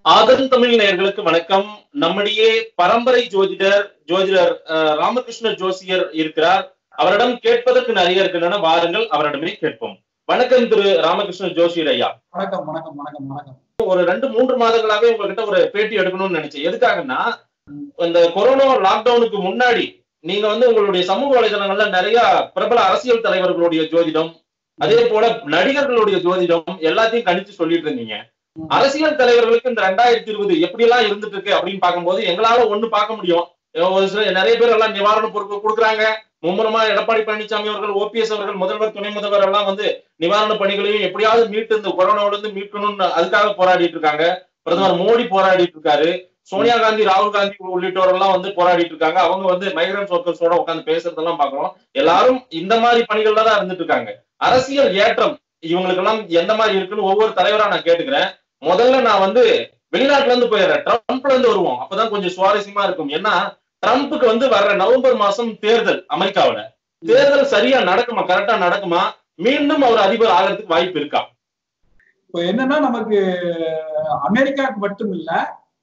ஆதன் தமிழ் நேயர்களுக்கு வணக்கம் நம்முடைய பரம்பரை ஜோதிடர் ஜோதிடர் அஹ், ராமகிருஷ்ண ஜோசியர் இருக்கிறார் அவரிடம் கேட்பதற்கு நிறைய இருக்கின்றன வாருங்கள் அவரிடமே கேட்போம் வணக்கம் திரு ராமகிருஷ்ண ஜோசியர் ஐயா வணக்கம் வணக்கம் வணக்கம் வணக்கம் ஒரு ரெண்டு மூன்று மாதங்களாவே உங்ககிட்ட ஒரு பேட்டி எடுக்கணும்னு நினைச்சேன் எதுக்காகன்னா இந்த கொரோனா லாக்டவுனுக்கு முன்னாடி நீங்க வந்து உங்களுடைய சமூக வலைதளங்கள்ல நிறைய பிரபல அரசியல் தலைவர்களுடைய ஜோதிடம் அதே போல நடிகர்களுடைய ஜோதிடம் எல்லாத்தையும் கணிச்சு சொல்லிட்டு இருந்தீங்க ம். அரசியல் தலைவர்களுக்கு இந்த ரெண்டாயிரத்தி இருபது எப்படி எல்லாம் இருந்துட்டு இருக்கு அப்படின்னு பார்க்கும்போது எங்களால ஒண்ணு பார்க்க முடியும் ஒரு சில நிறைய பேர் எல்லாம் நிவாரண பொருட்கள் கொடுக்குறாங்க மும்முரமா எடப்பாடி பழனிசாமி அவர்கள் ஓபிஎஸ் அவர்கள் முதல்வர் துணை முதல்வர் எல்லாம் வந்து நிவாரண பணிகளையும் எப்படியாவது மீட்டு இந்த கொரோனாவில இருந்து மீட்கணும்னு அதுக்காக போராடிட்டு இருக்காங்க பிரதமர் மோடி போராடிட்டு இருக்காரு சோனியா காந்தி ராகுல் காந்தி உள்ளிட்டோர் எல்லாம் வந்து போராடிட்டு இருக்காங்க அவங்க வந்து மைக்ரன்ஸ் ஒர்க்கர்ஸோட உட்காந்து பேசுறதெல்லாம் பாக்குறோம் எல்லாரும் இந்த மாதிரி பணிகள்ல தான் இருந்துட்டு இருக்காங்க அரசியல் ஏற்றம் இவங்களுக்கு எல்லாம் எந்த மாதிரி இருக்குன்னு ஒவ்வொரு தலைவரா நான் கேட்டுக்கிறேன் முதல்ல நான் வந்து வெளிநாட்டுல இருந்து போயிடுறேன் ட்ரம்ப்ல இருந்து வருவோம் அப்பதான் கொஞ்சம் சுவாரஸ்யமா இருக்கும் ஏன்னா ட்ரம்ப்புக்கு வந்து வர்ற நவம்பர் மாசம் தேர்தல் அமெரிக்காவுல தேர்தல் சரியா நடக்குமா கரெக்டா நடக்குமா மீண்டும் அவர் அதிபர் ஆகிறதுக்கு வாய்ப்பு இருக்கா இப்போ என்னன்னா நமக்கு அமெரிக்காவுக்கு மட்டும் இல்ல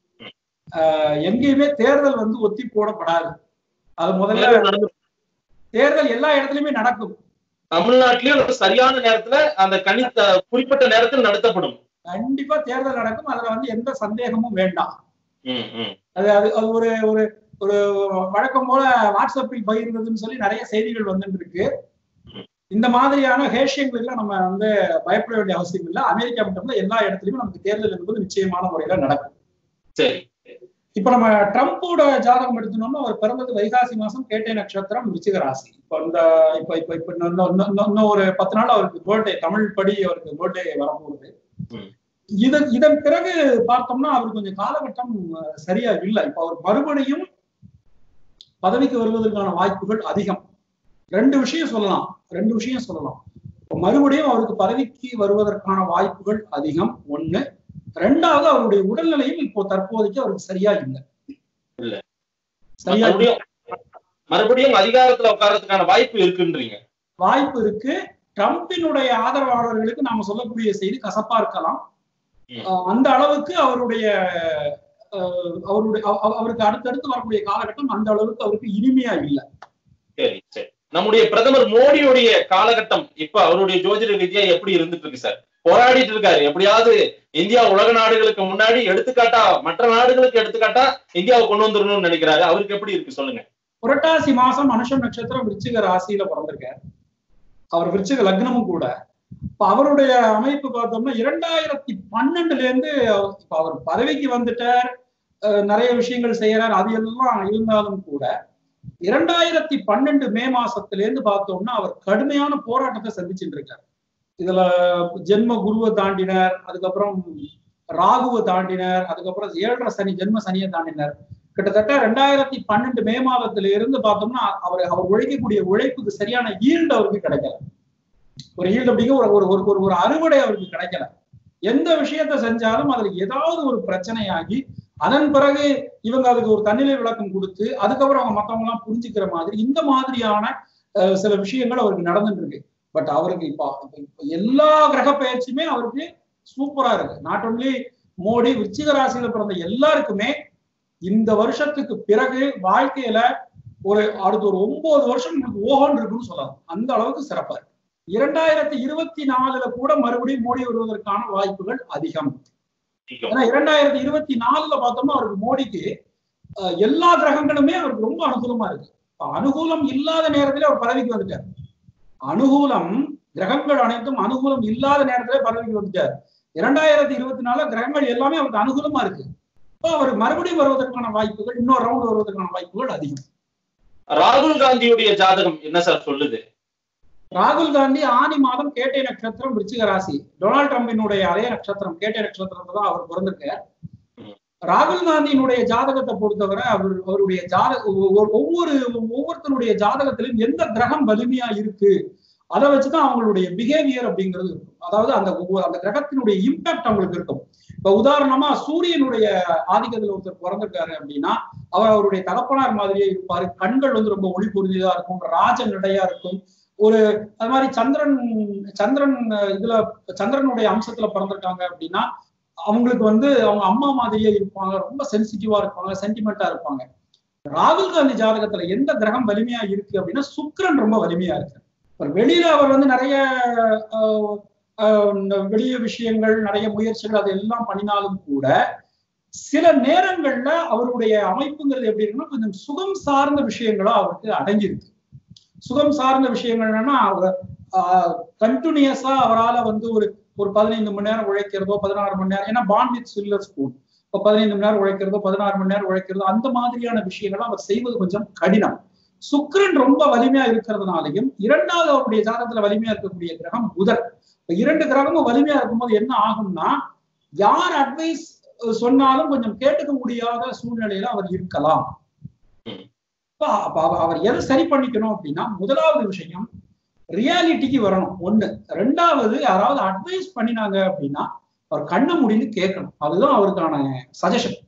ஆஹ், எங்கேயுமே தேர்தல் வந்து ஒத்தி போடப்படாது அது முதல்ல தேர்தல் நடந்து- தேர்தல் எல்லா இடத்துலயுமே நடக்கும் தமிழ்நாட்டிலயும் ஒரு சரியான நேரத்துல அந்த கணித்த குறிப்பிட்ட நேரத்தில் நடத்தப்படும் கண்டிப்பா தேர்தல் நடக்கும் அதுல வந்து எந்த சந்தேகமும் வேண்டாம் ம், ம். அது அது அது ஒரு ஒரு ஒரு வழக்கம் போல வாட்ஸ்அப்பில் பகிர்ந்ததுன்னு சொல்லி நிறைய செய்திகள் வந்துட்டு இருக்கு இந்த மாதிரியான ஹேஷியங்களுக்கு நம்ம வந்து பயப்பட வேண்டிய அவசியம் இல்லை அமெரிக்கா மட்டும் இல்ல எல்லா இடத்துலயுமே நமக்கு தேர்தல் என்பது நிச்சயமான முறையில நடக்கும் சரி இப்ப நம்ம ட்ரம்ப்போட ஜாதகம் எடுத்தோம்னா அவர் பிறந்தது வைகாசி மாசம் கேட்டை நட்சத்திரம் விருச்சிக ராசி இப்ப இந்த இப்ப இப்ப இப்ப இன்னும் இன்னும் இன்னும் இன்னும் ஒரு பத்து நாள் அவருக்கு பர்த்டே தமிழ் படி அவருக்கு பர்த்டே வரப்போகுது ம். இதன் இதன் பிறகு பார்த்தோம்னா அவருக்கு கொஞ்சம் காலகட்டம் அஹ், சரியா இல்லை இப்ப அவர் மறுபடியும் பதவிக்கு வருவதற்கான வாய்ப்புகள் அதிகம் ரெண்டு விஷயம் சொல்லலாம் ரெண்டு விஷயம் சொல்லலாம் இப்ப மறுபடியும் அவருக்கு பதவிக்கு வருவதற்கான வாய்ப்புகள் அதிகம் ஒண்ணு ரெண்டாவது அவருடைய உடல்நிலையும் இப்போ தற்போதைக்கு அவருக்கு சரியா இல்லை இல்ல. சரியா இல்லை. மறுபடியும் மறுபடியும் அதிகாரத்துல உட்கார்றதுக்கான வாய்ப்பு இருக்குன்றீங்க வாய்ப்பு இருக்கு ட்ரம்பினுடைய ஆதரவாளர்களுக்கு நாம சொல்லக்கூடிய செய்தி கசப்பா இருக்கலாம் ம். அஹ் அந்த அளவுக்கு அவருடைய அஹ், அவருடைய அவ- அவ- அவருக்கு அடுத்தடுத்து வரக்கூடிய காலகட்டம் அந்த அளவுக்கு அவருக்கு இனிமையா இல்லை சரி சரி நம்முடைய பிரதமர் மோடியுடைய காலகட்டம் இப்ப அவருடைய ஜோதிட ரீதியா எப்படி இருந்துட்டு இருக்கு சார் போராடிட்டு இருக்காரு எப்படியாவது இந்தியா உலக நாடுகளுக்கு முன்னாடி எடுத்துக்காட்டா மற்ற நாடுகளுக்கு எடுத்துக்காட்டா இந்தியாவை கொண்டு வந்துடணும்னு நினைக்கிறாரு அவருக்கு எப்படி இருக்கு சொல்லுங்க புரட்டாசி மாசம் மனுஷம் நட்சத்திரம் விருச்சிக ராசியில பிறந்திருக்கார் அவர் விருச்சிக லக்னமும் கூட இப்ப அவருடைய அமைப்பு பார்த்தோம்னா இரண்டாயிரத்தி பன்னெண்டுல இருந்து அவர்- இப்ப அவர் பதவிக்கு வந்துட்டார் அஹ் நிறைய விஷயங்கள் செய்யறார் அது எல்லாம் இருந்தாலும் கூட இரண்டாயிரத்தி பன்னெண்டு மே மாசத்துல இருந்து பார்த்தோம்னா அவர் கடுமையான போராட்டத்தை சந்திச்சுட்டு இருக்கார் இதுல ஜென்ம குருவை தாண்டினார் அதுக்கப்புறம் ராகுவை தாண்டினார் அதுக்கப்புறம் ஏழரை சனி ஜென்ம சனியை தாண்டினார் கிட்டத்தட்ட ரெண்டாயிரத்தி பன்னெண்டு மே மாதத்துல இருந்து பார்த்தோம்னா அவர் அவர் உழைக்கக்கூடிய உழைப்புக்கு சரியான ஈல்டு அவருக்கு கிடைக்கல ஒரு ஈல்டு அப்படிங்கிற ஒரு ஒரு ஒரு- ஒரு ஒரு அறுவடை அவருக்கு கிடைக்கல எந்த விஷயத்த செஞ்சாலும் அதுல ஏதாவது ஒரு பிரச்சனையாகி அதன் பிறகு இவங்க அதுக்கு ஒரு தன்னிலை விளக்கம் கொடுத்து அதுக்கப்புறம் அவங்க மத்தவங்க எல்லாம் புரிஞ்சுக்கிற மாதிரி இந்த மாதிரியான அஹ், சில விஷயங்கள் அவருக்கு நடந்துட்டு இருக்கு பட் அவருக்கு இப்போ இப்ப- இப்ப எல்லா கிரக பயிற்சியுமே அவருக்கு சூப்பரா இருக்கு நாட் ஒன்லி மோடி விருச்சிக ராசியில பிறந்த எல்லாருக்குமே இந்த வருஷத்துக்கு பிறகு வாழ்க்கையில ஒரு அடுத்த ஒரு ஒன்பது வருஷம் உங்களுக்கு ஓஹோன்னு இருக்குன்னு சொல்லலாம் அந்த அளவுக்கு சிறப்பா இருக்கு இரண்டாயிரத்தி இருபத்தி நாலுல கூட மறுபடியும் மோடி வருவதற்கான வாய்ப்புகள் அதிகம் ஏன்னா இரண்டாயிரத்தி இருபத்தி நாலுல பார்த்தோம்னா அவருக்கு மோடிக்கு அஹ், எல்லா கிரகங்களுமே அவருக்கு ரொம்ப அனுகூலமா இருக்கு இப்ப அனுகூலம் இல்லாத நேரத்துல அவர் பதவிக்கு வந்துட்டார் அனுகூலம் கிரகங்கள் அனைத்தும் அனுகூலம் இல்லாத நேரத்துல பதவிக்கு வந்துட்டார் இரண்டாயிரத்தி இருபத்தி நாலுல கிரகங்கள் எல்லாமே அவருக்கு அனுகூலமா இருக்கு இப்போ அவர் மறுபடியும் வருவதற்கான வாய்ப்புகள் இன்னொரு ரவுண்ட் வருவதற்கான வாய்ப்புகள் அதிகம் ராகுல் காந்தியுடைய ஜாதகம் என்ன சார் சொல்லுது ராகுல் காந்தி ஆனி மாதம் கேட்டை நட்சத்திரம் விருச்சிக ராசி டொனால்ட் ட்ரம்பினுடைய அதே நட்சத்திரம் கேட்டை நட்சத்திரத்துல தான் அவர் பிறந்திருக்கார் ம். ராகுல் காந்தியினுடைய ஜாதகத்தை பொறுத்தவரை அவர் அவருடைய ஜாதக ஒவ்வொரு ஒவ்வொரு ஒவ்வொருத்தருடைய ஜாதகத்திலும் எந்த கிரகம் வலிமையா இருக்கு அதை வச்சுதான் அவங்களுடைய பிஹேவியர் அப்படிங்கிறது இருக்கும் அதாவது அந்த ஒவ்வொரு அந்த கிரகத்தினுடைய இம்பாக்ட் அவங்களுக்கு இருக்கும் இப்ப உதாரணமா சூரியனுடைய ஆதிக்கத்துல ஒருத்தர் பிறந்திருக்காரு அப்படின்னா அவர் அவருடைய தகப்பனார் மாதிரியே இருப்பாரு கண்கள் வந்து ரொம்ப ஒளி பொருந்தியதா இருக்கும் ராஜ நடையா இருக்கும் ஒரு அது மாதிரி சந்திரன் சந்திரன் அஹ், இதுல சந்திரனுடைய அம்சத்துல பிறந்திருக்காங்க அப்படின்னா அவங்களுக்கு வந்து அவங்க அம்மா மாதிரியே இருப்பாங்க ரொம்ப சென்சிட்டிவா இருப்பாங்க சென்டிமெண்டா இருப்பாங்க ராகுல் காந்தி ஜாதகத்துல எந்த கிரகம் வலிமையா இருக்கு அப்படின்னா சுக்கிரன் ரொம்ப வலிமையா இருக்கு அவர் வெளியில அவர் வந்து நிறைய ஆஹ், ஆஹ், இந்த வெளிய விஷயங்கள் நிறைய முயற்சிகள் அது எல்லாம் பண்ணினாலும் கூட சில நேரங்கள்ல அவருடைய அமைப்புங்கிறது எப்படி இருக்குன்னா கொஞ்சம் சுகம் சார்ந்த விஷயங்களா அவருக்கு அடங்கியிருக்கு சுகம் சார்ந்த விஷயங்கள் என்னன்னா அவர் கண்டினியூஸா அவரால வந்து ஒரு ஒரு பதினைந்து மணி நேரம் உழைக்கிறதோ பதினாறு மணி நேரம் ஏன்னா பாண்ட் வித் சில்லர் ஸ்பூன் இப்போ பதினைந்து மணி நேரம் உழைக்கிறதோ பதினாறு மணி நேரம் உழைக்கிறதோ அந்த மாதிரியான விஷயங்களை அவர் செய்வது கொஞ்சம் கடினம் சுக்கிரன் ரொம்ப வலிமையா இருக்கிறதுனாலையும் இரண்டாவது அவருடைய ஜாதகத்துல வலிமையா இருக்கக்கூடிய கிரகம் புதன் இப்ப இரண்டு கிரகமும் வலிமையா இருக்கும்போது என்ன ஆகும்னா யார் அட்வைஸ் சொன்னாலும் கொஞ்சம் கேட்டுக்க முடியாத சூழ்நிலையில அவர் இருக்கலாம் ம். அப்ப அப்ப அவ- அவர் எதை சரி பண்ணிக்கணும் அப்படின்னா முதலாவது விஷயம் ரியாலிட்டிக்கு வரணும் ஒண்ணு ரெண்டாவது யாராவது அட்வைஸ் பண்ணினாங்க அப்படின்னா அவர் கண்ணை முடிந்து கேட்கணும் அதுதான் அவருக்கான சஜஷன்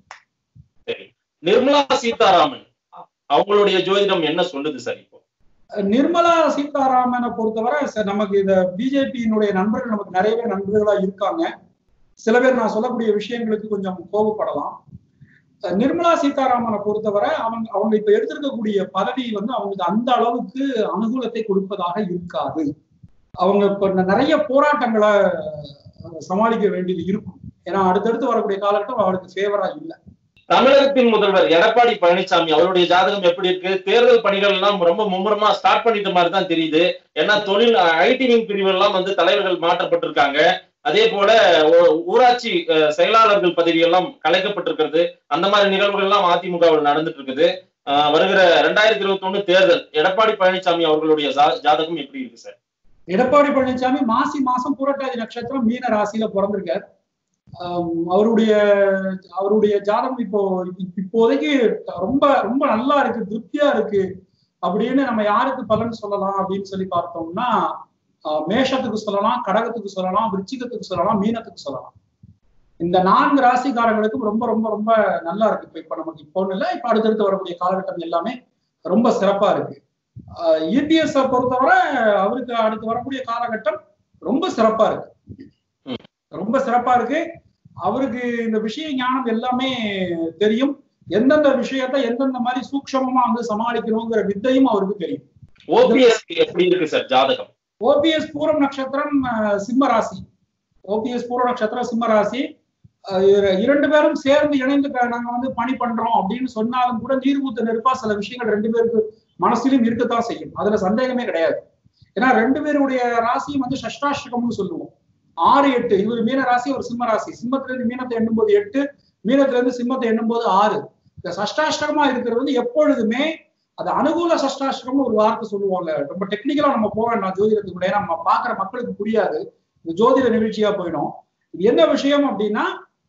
சரி நிர்மலா சீதாராமன் அவங்களுடைய ஜோதிடம் என்ன சொல்லுது சார் இப்போ நிர்மலா சீதாராமனை பொறுத்தவரை ச- நமக்கு இந்த பிஜேபியினுடைய நண்பர்கள் நமக்கு நிறைய பேர் நண்பர்களா இருக்காங்க சில பேர் நான் சொல்லக்கூடிய விஷயங்களுக்கு கொஞ்சம் கோபப்படலாம் அஹ் நிர்மலா சீதாராமனை பொறுத்தவரை அவங்க அவங்க இப்ப எடுத்திருக்கக்கூடிய பதவி வந்து அவங்களுக்கு அந்த அளவுக்கு அனுகூலத்தை கொடுப்பதாக இருக்காது அவங்க இப்ப ந- நிறைய போராட்டங்களை அஹ், சமாளிக்க வேண்டியது இருக்கும் ஏன்னா அடுத்தடுத்து வரக்கூடிய காலகட்டம் அவருக்கு ஃபேவரா இல்லை தமிழகத்தின் முதல்வர் எடப்பாடி பழனிசாமி அவருடைய ஜாதகம் எப்படி இருக்கு தேர்தல் பணிகள் எல்லாம் ரொம்ப மும்முரமா ஸ்டார்ட் பண்ணிட்ட மாதிரி தான் தெரியுது ஏன்னா தொழில் ஐடி விங் பிரிவு எல்லாம் வந்து தலைவர்கள் மாற்றப்பட்டிருக்காங்க அதே போல ஊ- ஊராட்சி அஹ், செயலாளர்கள் பதவி எல்லாம் கலைக்கப்பட்டிருக்கிறது அந்த மாதிரி நிகழ்வுகள் எல்லாம் அதிமுகவில் நடந்துட்டு இருக்குது அஹ், வருகிற ரெண்டாயிரத்தி இருபத்தி ஒண்ணு தேர்தல் எடப்பாடி பழனிசாமி அவர்களுடைய ஜா- ஜாதகம் எப்படி இருக்கு சார் எடப்பாடி பழனிசாமி மாசி மாசம் புரட்டாதி நட்சத்திரம் மீன ராசியில பிறந்திருக்கார் ஆம், அவருடைய அவருடைய ஜாதகம் இப்போ இப்~ இப்போதைக்கு ரொம்ப ரொம்ப நல்லா இருக்கு திருப்தியா இருக்கு அப்படின்னு நம்ம யாருக்கு பலன் சொல்லலாம் அப்படின்னு சொல்லி பார்த்தோம்னா ஆஹ், மேஷத்துக்கு சொல்லலாம் கடகத்துக்கு சொல்லலாம் விருச்சிகத்துக்கு சொல்லலாம் மீனத்துக்கு சொல்லலாம் இந்த நான்கு ராசிக்காரங்களுக்கும் ரொம்ப ரொம்ப ரொம்ப நல்லா இருக்கு இப்ப இப்ப நமக்கு இப்போ இல்லை இப்ப அடுத்தடுத்து வரக்கூடிய காலகட்டம் எல்லாமே ரொம்ப சிறப்பா இருக்கு இபிஎஸ் பொறுத்தவரை அவருக்கு அடுத்து வரக்கூடிய காலகட்டம் ரொம்ப சிறப்பா இருக்கு ம். ரொம்ப சிறப்பா இருக்கு அவருக்கு இந்த விஷய ஞானம் எல்லாமே தெரியும் எந்தெந்த விஷயத்த எந்தெந்த மாதிரி சூக்ஷமமா வந்து சமாளிக்கணுங்கிற வித்தையும் அவருக்கு தெரியும் ஓபிஎஸ் எப்படி இருக்கு சார் ஜாதகம் ஓபிஎஸ் பூரம் நட்சத்திரம் அஹ், சிம்ம ராசி ஓபிஎஸ் பூர நட்சத்திரம் சிம்ம ராசி அஹ், இர- இரண்டு பேரும் சேர்ந்து இணைந்து க- நாங்க வந்து பணி பண்றோம் அப்படின்னு சொன்னாலும் கூட நீர்மூத்த நெருப்பா சில விஷயங்கள் ரெண்டு பேருக்கு மனசிலும் இருக்கத்தான் செய்யும் அதுல சந்தேகமே கிடையாது ஏன்னா ரெண்டு பேருடைய ராசியும் வந்து சஷ்டாஷ்டகம்னு சொல்லுவோம் ஆறு எட்டு இவர் மீன ராசி ஒரு சிம்ம ராசி சிம்மத்துல இருந்து மீனத்தை எண்ணும்போது எட்டு மீனத்துல இருந்து சிம்மத்தை எண்ணும்போது ஆறு இந்த சஷ்டாஷ்டகமா இருக்கிறது வந்து எப்பொழுதுமே அது அனுகூல சஷ்டாஷ்டகம்னு ஒரு வார்த்தை சொல்லுவாங்க ரொம்ப டெக்னிக்கலா நம்ம போக வேண்டாம் ஜோதிடத்துக்குள்ள ஏன்னா நம்ம பாக்குற மக்களுக்கு புரியாது இந்த ஜோதிட நிகழ்ச்சியா போயிடும் இது என்ன விஷயம் அப்படின்னா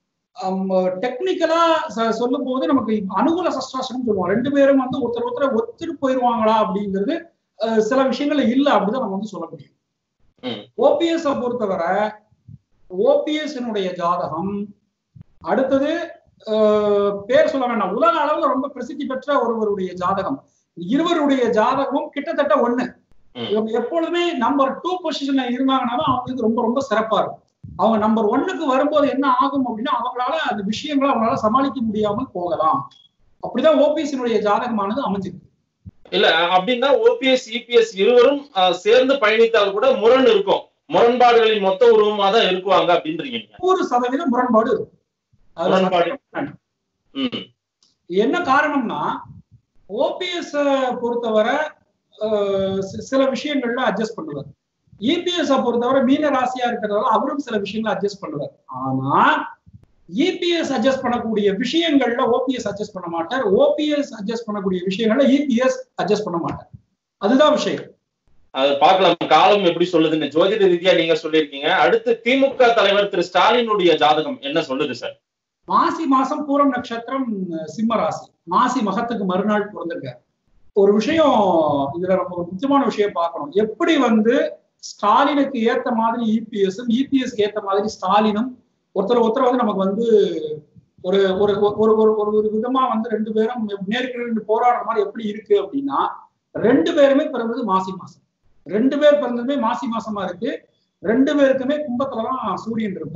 டெக்னிக்கலா சொல்லும் போது நமக்கு அனுகூல சஷ்டாஷ்டகம் சொல்லுவோம் ரெண்டு பேரும் வந்து ஒருத்தர் ஒருத்தர் ஒத்துட்டு போயிருவாங்களா அப்படிங்கிறது அஹ், சில விஷயங்கள்ல இல்ல அப்படிதான் நம்ம வந்து சொல்ல முடியும் ம். ஓபிஎஸ் பொறுத்தவரை ஓபிஎஸ் ஜாதகம் அடுத்தது அஹ், பேர் சொல்ல வேண்டாம் உலக அளவுல ரொம்ப பிரசித்தி பெற்ற ஒருவருடைய ஜாதகம் இருவருடைய ஜாதகமும் கிட்டத்தட்ட ஒண்ணு ம். இவங்க எப்பொழுதுமே நம்பர் டூ பொசிஷன்ல இருந்தாங்கன்னா தான் அவங்களுக்கு ரொம்ப ரொம்ப சிறப்பா இருக்கும் அவங்க நம்பர் ஒன்னுக்கு வரும்போது என்ன ஆகும் அப்படின்னா அவங்களால அந்த விஷயங்களை அவங்களால சமாளிக்க முடியாமல் போகலாம் அப்படிதான் ஓபிஎஸ்னுடைய ஜாதகமானது அமைஞ்சிருக்கு இல்ல அப்படின்னா ஓபிஎஸ் இபிஎஸ் இருவரும் அஹ், சேர்ந்து பயணித்தால் கூட முரண் இருக்கும் முரண்பாடுகளின் மொத்த உருவமா தான் இருக்குவாங்க அப்படின்றீங்க நீங்க. நூறு சதவீதம் முரண்பாடு இருக்கும் அதுல முரண்பாடு. சந்தேகம் வேண்டாம். ம் என்ன காரணம்னா ஓபிஎஸ் பொறுத்தவரை அஹ், சி- சில விஷயங்கள்ல அட்ஜஸ்ட் பண்ணுவார் இபிஎஸ் பொறுத்தவரை மீன ராசியா இருக்கிறதால அவரும் சில விஷயங்களை அட்ஜஸ்ட் பண்ணுவார் ஆனா இபிஎஸ் அட்ஜஸ்ட் பண்ணக்கூடிய விஷயங்கள்ல ஓபிஎஸ் அட்ஜஸ்ட் பண்ண மாட்டார் ஓபிஎஸ் அட்ஜஸ்ட் பண்ணக்கூடிய விஷயங்கள்ல இபிஎஸ் அட்ஜஸ்ட் பண்ண மாட்டார் அதுதான் விஷயம் அது பார்க்கலாம் காலம் எப்படி சொல்லுதுன்னு ஜோதிட ரீதியா நீங்க சொல்லியிருக்கீங்க அடுத்து திமுக தலைவர் திரு ஸ்டாலினுடைய ஜாதகம் என்ன சொல்லுது சார் மாசி மாசம் பூரம் நட்சத்திரம் அஹ், சிம்ம ராசி மாசி மகத்துக்கு மறுநாள் பிறந்திருக்காரு ஒரு விஷயம் இதுல நம்ம ஒரு முக்கியமான விஷயம் பார்க்கணும் எப்படி வந்து ஸ்டாலினுக்கு ஏத்த மாதிரி இபிஎஸும் இபிஎஸ்க்கு ஏத்த மாதிரி ஸ்டாலினும் ஒருத்தர் ஒருத்தர் வந்து நமக்கு வந்து ஒரு ஒரு ஒரு ஒரு ஒரு ஒரு விதமா வந்து ரெண்டு பேரும் நேருக்கு ரெண்டு போராடுற மாதிரி எப்படி இருக்கு அப்படின்னா ரெண்டு பேருமே பிறந்தது மாசி மாசம் ரெண்டு பேர் பிறந்ததுமே மாசி மாசமா இருக்கு ரெண்டு பேருக்குமே கும்பத்துலதான் சூரியன் இருப்பார்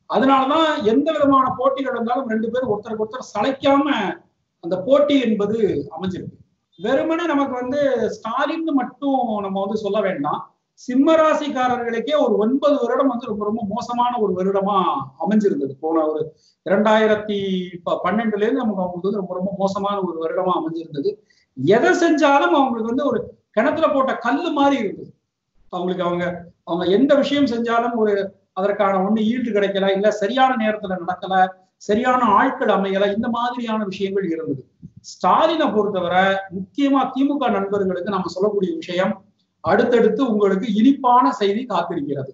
அதனாலதான் எந்த விதமான போட்டிகள் இருந்தாலும் ரெண்டு பேரும் ஒருத்தருக்கு ஒருத்தர் சளைக்காம அந்த போட்டி என்பது அமைஞ்சிருக்கு வெறுமனே நமக்கு வந்து ஸ்டாலின் மட்டும் நம்ம வந்து சொல்ல வேண்டாம் சிம்ம ராசிக்காரர்களுக்கே ஒரு ஒன்பது வருடம் வந்து ரொம்ப ரொம்ப மோசமான ஒரு வருடமா அமைஞ்சிருந்தது போன ஒரு இரண்டாயிரத்தி ப- பன்னெண்டுல இருந்து நமக்கு அவங்களுக்கு வந்து ரொம்ப ரொம்ப மோசமான ஒரு வருடமா அமைஞ்சிருந்தது எதை செஞ்சாலும் அவங்களுக்கு வந்து ஒரு கிணத்துல போட்ட கல்லு மாதிரி இருந்தது அவங்களுக்கு அவங்க அவங்க எந்த விஷயம் செஞ்சாலும் ஒரு அதற்கான ஒண்ணு ஈல்டு கிடைக்கல இல்ல சரியான நேரத்துல நடக்கல சரியான ஆட்கள் அமையல இந்த மாதிரியான விஷயங்கள் இருந்தது ஸ்டாலினை பொறுத்தவரை முக்கியமா திமுக நண்பர்களுக்கு நம்ம சொல்லக்கூடிய விஷயம் அடுத்தடுத்து உங்களுக்கு இனிப்பான செய்தி காத்திருக்கிறது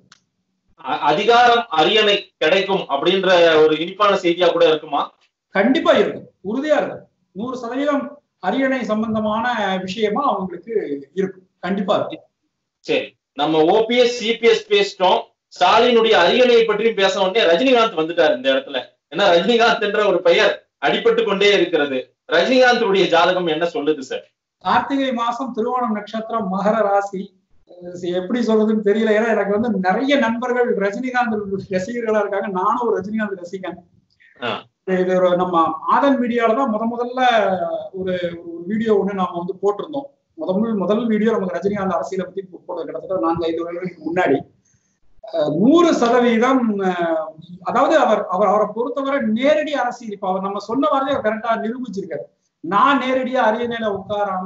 அ- அதிகாரம் அரியணை கிடைக்கும் அப்படின்ற ஒரு இனிப்பான செய்தியா கூட இருக்குமா கண்டிப்பா இருக்கும் உறுதியா இருக்கும் நூறு சதவீதம் அரியணை சம்பந்தமான விஷயமா அவங்களுக்கு இருக்கும் கண்டிப்பா இருக்கும் சரி நம்ம ஓபிஎஸ் சிபிஎஸ் பேசிட்டோம் ஸ்டாலினுடைய அரியணையை பற்றியும் பேச உடனே ரஜினிகாந்த் வந்துட்டார் இந்த இடத்துல ஏன்னா ரஜினிகாந்த் என்ற ஒரு பெயர் அடிபட்டு கொண்டே இருக்கிறது ரஜினிகாந்துடைய ஜாதகம் என்ன சொல்லுது சார் கார்த்திகை மாசம் திருவோணம் நட்சத்திரம் மகர ராசி அஹ் எப்படி சொல்றதுன்னு தெரியல ஏன்னா எனக்கு வந்து நிறைய நண்பர்கள் ரஜினிகாந்த் ரசிகர்களா இருக்காங்க நானும் ஒரு ரஜினிகாந்த் ரசிகன் ஆ. இது ஒரு நம்ம ஆதன் மீடியால தான் முத முதல்ல ஒரு ஒரு வீடியோ ஒண்ணு நாம வந்து போட்டிருந்தோம் முதல் முதல் வீடியோ நமக்கு ரஜினிகாந்த் அரசியலை பத்தி போட்டது கிட்டத்தட்ட நான்கு ஐந்து வருடங்களுக்கு முன்னாடி அஹ் நூறு சதவீதம் அஹ் அதாவது அவர் அவர் அவரை பொறுத்தவரை நேரடி அரசியல் இப்ப அவர் நம்ம சொன்ன வார்த்தையை அவர் கரெக்டா நிரூபிச்சிருக்காரு நான் நேரடியா அரியணையில உட்காராம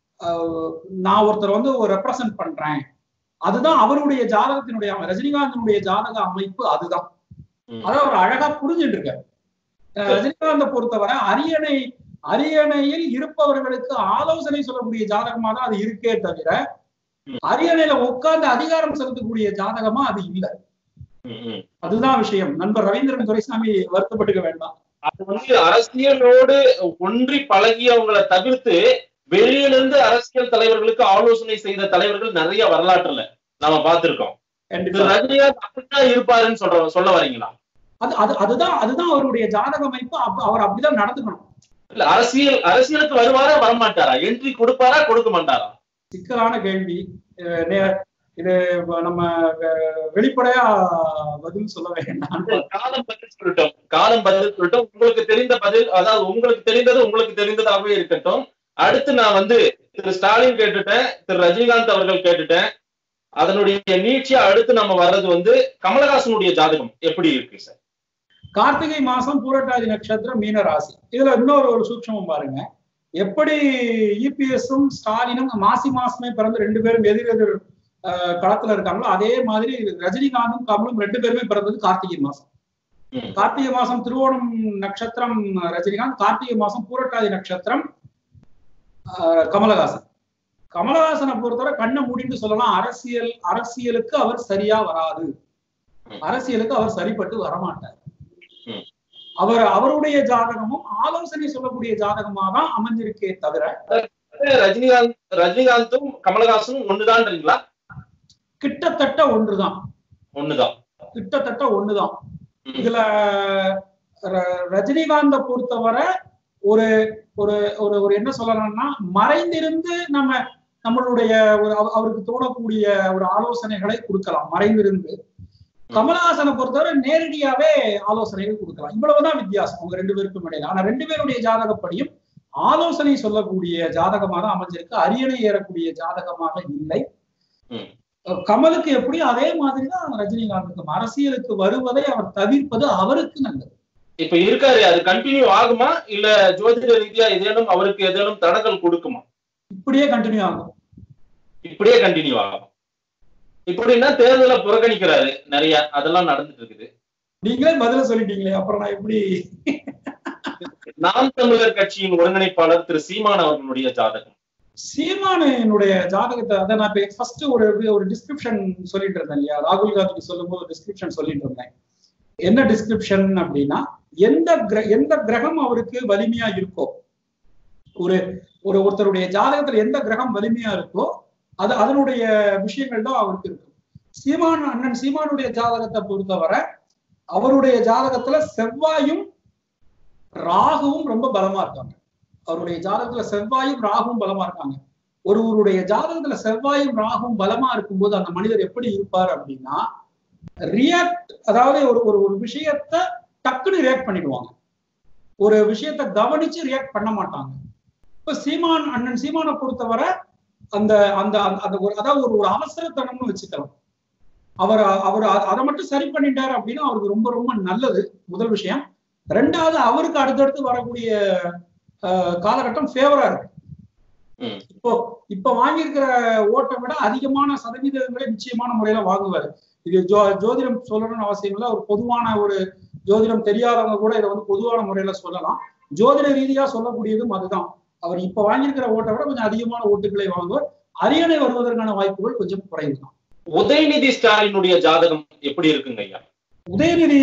அஹ், நான் ஒருத்தர் வந்து ஒரு ரெப்ரசன்ட் பண்றேன் அதுதான் அவருடைய ஜாதகத்தினுடைய அமை- ரஜினிகாந்தினுடைய ஜாதக அமைப்பு அதுதான் ம். அதை அவர் அழகா புரிஞ்சுட்டு இருக்காரு அஹ், ரஜினிகாந்தை பொறுத்தவரை அரியணை அரியணையில் இருப்பவர்களுக்கு ஆலோசனை சொல்லக்கூடிய ஜாதகமா தான் அது இருக்கே தவிர ம். அரியணையில உட்கார்ந்து அதிகாரம் செலுத்தக்கூடிய ஜாதகமா அது இல்ல ம், ம். அதுதான் விஷயம் நண்பர் ரவீந்திரன் துரைசாமி வருத்தப்பட்டுக்க வேண்டாம் அது வந்து அரசியலோடு ஒன்றி பழகியவங்களை தவிர்த்து வெளியிலிருந்து அரசியல் தலைவர்களுக்கு ஆலோசனை செய்த தலைவர்கள் நிறைய வரலாற்றுல நாம பார்த்திருக்கோம் கண்டிப்பா திரு ரஜினிகாந்த் அப்படித்தான் இருப்பாருன்னு சொல்ற சொல்ல வரீங்களா அது அது அதுதான் அதுதான் அவருடைய ஜாதக அமைப்பு அப்ப அவர் அப்படிதான் நடந்துக்கணும் இல்ல அரசியல் அரசியலுக்கு வருவாரா வரமாட்டாரா என்ட்ரி கொடுப்பாரா கொடுக்க மாட்டாரா சிக்கலான கேள்வி அஹ் நே- இது வ- நம்ம அஹ், வெளிப்படையா பதில் சொல்ல வேண்டாம் காலம் பதில் சொல்லட்டும் காலம் பதில் சொல்லட்டும் உங்களுக்கு தெரிந்த பதில் அதாவது உங்களுக்கு தெரிந்தது உங்களுக்கு தெரிந்ததாகவே இருக்கட்டும் அடுத்து நான் வந்து திரு ஸ்டாலின் கேட்டுட்டேன் திரு ரஜினிகாந்த் அவர்கள் கேட்டுட்டேன் அதனுடைய நீட்சியா அடுத்து நம்ம வர்றது வந்து கமலஹாசனுடைய ஜாதகம் எப்படி இருக்கு சார் கார்த்திகை மாசம் பூரட்டாதி நட்சத்திரம் மீன ராசி இதுல இன்னொரு ஒரு சூட்சமம் பாருங்க எப்படி இபிஎஸும் ஸ்டாலினும் மாசி மாசமே பிறந்து ரெண்டு பேரும் எதிர் எதிர் அஹ், களத்துல இருக்காங்களோ அதே மாதிரி ரஜினிகாந்தும் கமலும் ரெண்டு பேருமே பிறந்தது கார்த்திகை மாசம் ம். கார்த்திகை மாசம் திருவோணம் நட்சத்திரம் ரஜினிகாந்த் கார்த்திகை மாசம் பூரட்டாதி நட்சத்திரம் அஹ், கமலஹாசன் கமலஹாசனை பொறுத்தவரை கண்ணை மூடிட்டு சொல்லலாம் அரசியல் அரசியலுக்கு அவர் சரியா வராது ம். அரசியலுக்கு அவர் சரிப்பட்டு வரமாட்டார் ம். அவர் அவருடைய ஜாதகமும் ஆலோசனை சொல்லக்கூடிய ஜாதகமா தான் அமைஞ்சிருக்கே தவிர ரஜினிகாந்த் ரஜினிகாந்தும் கமலஹாசனும் ஒண்ணுதான்றீங்களா கிட்டத்தட்ட ஒன்றுதான் ஒண்ணுதான் கிட்டத்தட்ட ஒண்ணுதான் ம். இதுல ர- ரஜினிகாந்த பொறுத்தவரை ஒரு ஒரு ஒரு ஒரு என்ன சொல்லலாம்னா மறைந்திருந்து நம்ம நம்மளுடைய ஒரு அவ- அவருக்கு தோணக்கூடிய ஒரு ஆலோசனைகளை கொடுக்கலாம் மறைந்திருந்து கமலஹாசனை பொறுத்தவரை நேரடியாவே ஆலோசனைகள் கொடுக்கலாம் இவ்வளவுதான் வித்தியாசம் அவங்க ரெண்டு பேருக்கும் இடையில ஆனா ரெண்டு பேருடைய ஜாதகப்படியும் ஆலோசனை சொல்லக்கூடிய ஜாதகமாக தான் அமைஞ்சிருக்கு அரியணை ஏறக்கூடிய ஜாதகமாக இல்லை ம். கமலுக்கு எப்படி அதே மாதிரிதான் ரஜினிகாந்துக்கும் அரசியலுக்கு வருவதை அவர் தவிர்ப்பது அவருக்கு நல்லது இப்ப இருக்காரு அது கண்டினியூ ஆகுமா இல்ல ஜோதிட ரீதியா ஏதேனும் அவருக்கு ஏதேனும் தடங்கள் கொடுக்குமா இப்படியே கண்டினியூ ஆகும் இப்படியே கண்டினியூ ஆகும் இப்படின்னா தேர்தலை புறக்கணிக்கிறாரு நிறைய அதெல்லாம் நடந்துட்டு இருக்குது நீங்களே பதில சொல்லிட்டீங்களே அப்புறம் நான் எப்படி நாம் தமிழர் கட்சியின் ஒருங்கிணைப்பாளர் திரு சீமான் அவர்களுடைய ஜாதகம் சீமானுடைய ஜாதகத்தை அதை நான் இப்ப ஃபர்ஸ்ட் ஒரு ஒரு டிஸ்கிரிப்ஷன் சொல்லிட்டு இருந்தேன் இல்லையா ராகுல் காந்திக்கு சொல்லும்போது டிஸ்கிரிப்ஷன் சொல்லிட்டு இருந்தேன் என்ன டிஸ்கிரிப்ஷன் அப்படின்னா எந்த கிர- எந்த கிரகம் அவருக்கு வலிமையா இருக்கோ ஒரு ஒரு ஒருத்தருடைய ஜாதகத்துல எந்த கிரகம் வலிமையா இருக்கோ அது அதனுடைய விஷயங்கள் தான் அவருக்கு இருக்கும் சீமான் அண்ணன் சீமானுடைய ஜாதகத்தை பொறுத்தவரை அவருடைய ஜாதகத்துல செவ்வாயும் ராகுவும் ரொம்ப பலமா இருக்காங்க அவருடைய ஜாதகத்துல செவ்வாயும் ராகுவும் பலமா இருக்காங்க ஒருவருடைய ஜாதகத்துல செவ்வாயும் ராகுவும் பலமா இருக்கும்போது அந்த மனிதர் எப்படி இருப்பார் அப்படின்னா ரியாக்ட் அதாவது ஒரு ஒரு ஒரு விஷயத்த டக்குன்னு ரியாக்ட் பண்ணிடுவாங்க ஒரு விஷயத்த கவனிச்சு ரியாக்ட் பண்ண மாட்டாங்க இப்ப சீமான் அண்ணன் சீமானை பொறுத்தவரை அந்த அந்த அந்த- அந்த ஒரு அதாவது ஒரு ஒரு அவசரத்தனம்னு வச்சுக்கலாம் அவர் அவர் அ- அதை மட்டும் சரி பண்ணிட்டாரு அப்படின்னா அவருக்கு ரொம்ப ரொம்ப நல்லது முதல் விஷயம் ரெண்டாவது அவருக்கு அடுத்தடுத்து வரக்கூடிய அஹ், காலகட்டம் ஃபேவரா இருக்கு ம். இப்போ இப்ப வாங்கியிருக்கிற ஓட்டை விட அதிகமான சதவீதங்களை நிச்சயமான முறையில வாங்குவாரு இது ஜோ ஜோதிடம் சொல்லணும்னு அவசியம் இல்லை ஒரு பொதுவான ஒரு ஜோதிடம் தெரியாதவங்க கூட இதை வந்து பொதுவான முறையில சொல்லலாம் ஜோதிட ரீதியா சொல்லக்கூடியதும் அதுதான் அவர் இப்ப வாங்கியிருக்கிற ஓட்டை விட கொஞ்சம் அதிகமான ஓட்டுகளை வாங்குவார் அரியணை வருவதற்கான வாய்ப்புகள் கொஞ்சம் குறைவு தான் உதயநிதி ஸ்டாலினுடைய ஜாதகம் எப்படி இருக்குங்க ஐயா உதயநிதி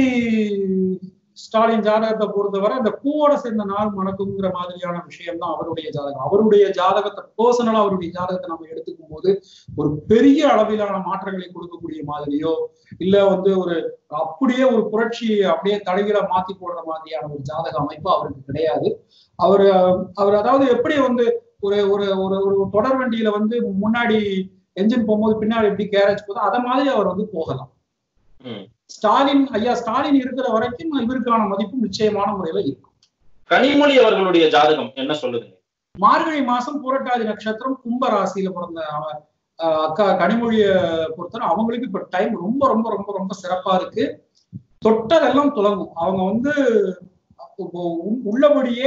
ஸ்டாலின் ஜாதகத்தை பொறுத்தவரை இந்த பூவோட சேர்ந்த நாள் மணக்குங்கிற மாதிரியான விஷயம் தான் அவருடைய ஜாதகம் அவருடைய ஜாதகத்தை பர்சனலா அவருடைய ஜாதகத்தை நம்ம எடுத்துக்கும் போது ஒரு பெரிய அளவிலான மாற்றங்களை கொடுக்கக்கூடிய மாதிரியோ இல்ல வந்து ஒரு அப்படியே ஒரு புரட்சி அப்படியே தலைகீழ மாத்தி போடுற மாதிரியான ஒரு ஜாதக அமைப்பு அவருக்கு கிடையாது அவர் அவர் அதாவது எப்படி வந்து ஒரு ஒரு ஒரு ஒரு தொடர் வண்டியில வந்து முன்னாடி என்ஜின் போகும்போது பின்னாடி எப்படி கேரேஜ் போதோ அத மாதிரி அவர் வந்து போகலாம் ம். ஸ்டாலின் ஐயா ஸ்டாலின் இருக்கிற வரைக்கும் இவருக்கான மதிப்பு நிச்சயமான முறையில இருக்கும் கனிமொழி அவர்களுடைய ஜாதகம் என்ன சொல்லுதுங்க மார்கழி மாசம் புரட்டாதி நட்சத்திரம் கும்ப ராசியில பிறந்த அவ- அஹ் அக்கா கனிமொழிய பொறுத்தவரை அவங்களுக்கு இப்ப டைம் ரொம்ப ரொம்ப ரொம்ப ரொம்ப சிறப்பா இருக்கு தொட்டதெல்லாம் துலங்கும் அவங்க வந்து இப்போ உ- உள்ளபடியே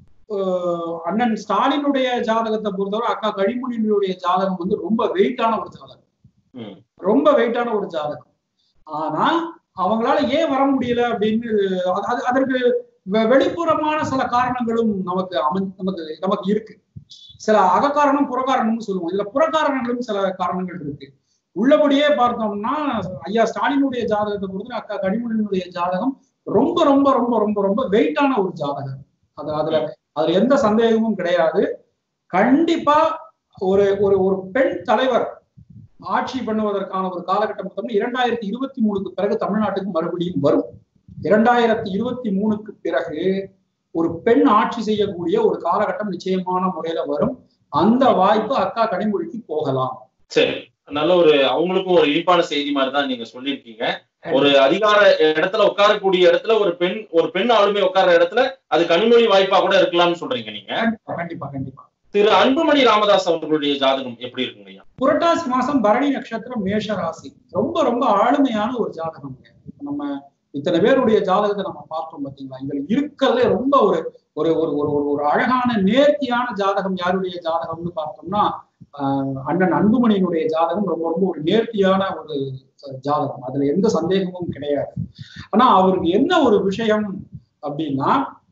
அஹ் அண்ணன் ஸ்டாலினுடைய ஜாதகத்தை பொறுத்தவரை அக்கா கனிமொழியினுடைய ஜாதகம் வந்து ரொம்ப வெயிட்டான ஒரு ஜாதகம் ம். ரொம்ப வெயிட்டான ஒரு ஜாதகம் ஆனா அவங்களால ஏன் வர முடியல அப்படின்னு அது- அது அதற்கு வெ- வெளிப்புறமான சில காரணங்களும் நமக்கு அமை நமக்கு நமக்கு இருக்கு சில அகக்காரணம் புறக்காரணம்னு சொல்லுவோம் இதுல புறக்காரணங்களும் சில காரணங்கள் இருக்கு உள்ளபடியே பார்த்தோம்னா ஐயா ஸ்டாலினுடைய ஜாதகத்தை பொறுத்து அக்கா கனிமொழியினுடைய ஜாதகம் ரொம்ப ரொம்ப ரொம்ப ரொம்ப ரொம்ப வெயிட்டான ஒரு ஜாதகம் அது அதுல அதுல எந்த சந்தேகமும் கிடையாது கண்டிப்பா ஒரு ஒரு ஒரு பெண் தலைவர் ஆட்சி பண்ணுவதற்கான ஒரு காலகட்டம் பார்த்தோம்னா இரண்டாயிரத்தி இருபத்தி மூணுக்கு பிறகு தமிழ்நாட்டுக்கு மறுபடியும் வரும் இரண்டாயிரத்தி இருபத்தி மூணுக்கு பிறகு ஒரு பெண் ஆட்சி செய்யக்கூடிய ஒரு காலகட்டம் நிச்சயமான முறையில வரும் அந்த வாய்ப்பு அக்கா கனிமொழிக்கு போகலாம் சரி நல்ல ஒரு அவங்களுக்கும் ஒரு இனிப்பான செய்தி மாதிரி தான் நீங்க சொல்லியிருக்கீங்க ஒரு அதிகார இடத்துல உட்காரக்கூடிய இடத்துல ஒரு பெண் ஒரு பெண் ஆளுமை உட்கார்ற இடத்துல அது கனிமொழி வாய்ப்பா கூட இருக்கலாம்னு சொல்றீங்க நீங்க கண்டிப்பா கண்டிப்பா கண்டிப்பா திரு அன்புமணி ராமதாஸ் அவர்களுடைய ஜாதகம் எப்படி இருக்குங்க ஐயா புரட்டாசி மாசம் பரணி நட்சத்திரம் மேஷ ராசி ரொம்ப ரொம்ப ஆளுமையான ஒரு ஜாதகம் இப்ப நம்ம இத்தனை பேருடைய ஜாதகத்தை நம்ம பார்த்தோம் பாத்தீங்களா இதுல இருக்கிறதுலே ரொம்ப ஒரு ஒரு ஒரு ஒரு ஒரு ஒரு அழகான நேர்த்தியான ஜாதகம் யாருடைய ஜாதகம்னு பார்த்தோம்னா ஆஹ் அண்ணன் அன்புமணியினுடைய ஜாதகம் ரொம்ப ரொம்ப ஒரு நேர்த்தியான ஒரு அஹ், ஜாதகம் அதுல எந்த சந்தேகமும் கிடையாது ஆனா அவருக்கு என்ன ஒரு விஷயம் அப்படின்னா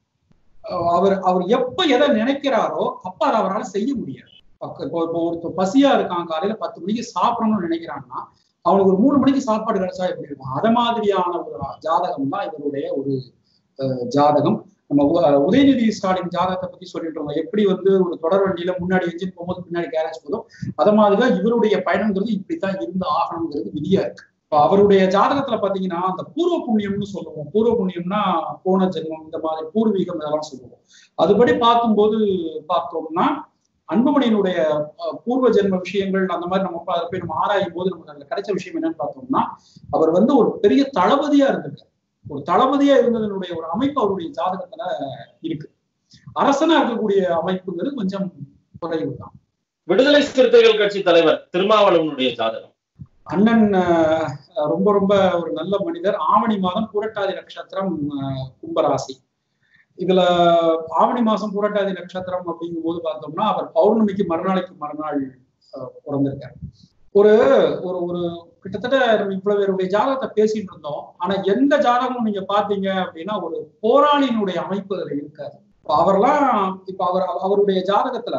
அஹ், அவர் அவர் எப்ப எதை நினைக்கிறாரோ அப்ப அதை அவரால் செய்ய முடியாது பக்க- இப்போ இப்போ ஒருத்தர் பசியா இருக்கான் காலையில பத்து மணிக்கு சாப்பிடணும்னு நினைக்கிறான்னா அவனுக்கு ஒரு மூணு மணிக்கு சாப்பாடு கிடைச்சா எப்படி இருக்கும் அத மாதிரியான ஒரு ஜாதகம் தான் இவருடைய ஒரு அஹ், ஜாதகம் நம்ம உ- அஹ், உதயநிதி ஸ்டாலின் ஜாதகத்தை பத்தி சொல்லிட்டு இருந்தோம் எப்படி வந்து ஒரு தொடர் வண்டியில முன்னாடி எஞ்சின் போகும்போது பின்னாடி கேரேஜ் போதும் அத மாதிரிதான் இவருடைய பயணங்கிறது இப்படித்தான் இருந்து ஆகணுங்கிறது விதியா இருக்கு இப்போ அவருடைய ஜாதகத்துல பாத்தீங்கன்னா அந்த பூர்வ புண்ணியம்னு சொல்லுவோம் பூர்வ புண்ணியம்னா போன ஜென்மம் இந்த மாதிரி பூர்வீகம் இதெல்லாம் சொல்லுவோம் அதுபடி பார்க்கும்போது பார்த்தோம்னா அன்புமணியினுடைய அஹ், பூர்வ ஜென்ம விஷயங்கள் அந்த மாதிரி நம்ம பா- போய் நம்ம ஆராயும் போது நமக்கு அதுல கிடைச்ச விஷயம் என்னன்னு பார்த்தோம்னா அவர் வந்து ஒரு பெரிய தளபதியா இருந்திருக்காரு ஒரு தளபதியா இருந்ததனுடைய ஒரு அமைப்பு அவருடைய ஜாதகத்துல இருக்கு அரசனா இருக்கக்கூடிய அமைப்புங்கிறது கொஞ்சம் குறைவு தான் விடுதலை சிறுத்தைகள் கட்சி தலைவர் திருமாவளவனுடைய ஜாதகம் அண்ணன் அஹ், ரொம்ப ரொம்ப ஒரு நல்ல மனிதர் ஆவணி மாதம் புரட்டாதி நட்சத்திரம் அஹ், கும்பராசி இதுல ஆவணி மாசம் புரட்டாதி நட்சத்திரம் அப்படிங்கும்போது பார்த்தோம்னா அவர் பௌர்ணமிக்கு மறுநாளைக்கு மறுநாள் அஹ், பிறந்திருக்காரு ஒரு ஒரு ஒரு கிட்டத்தட்ட நம்ம இவ்வளவு பேருடைய ஜாதகத்தை பேசிட்டு இருந்தோம் ஆனா எந்த ஜாதகமும் நீங்க பாத்தீங்க அப்படின்னா ஒரு போராளியினுடைய அமைப்பு அதுல இருக்காது இப்ப அவர்லாம் இப்ப அவர் அவருடைய ஜாதகத்துல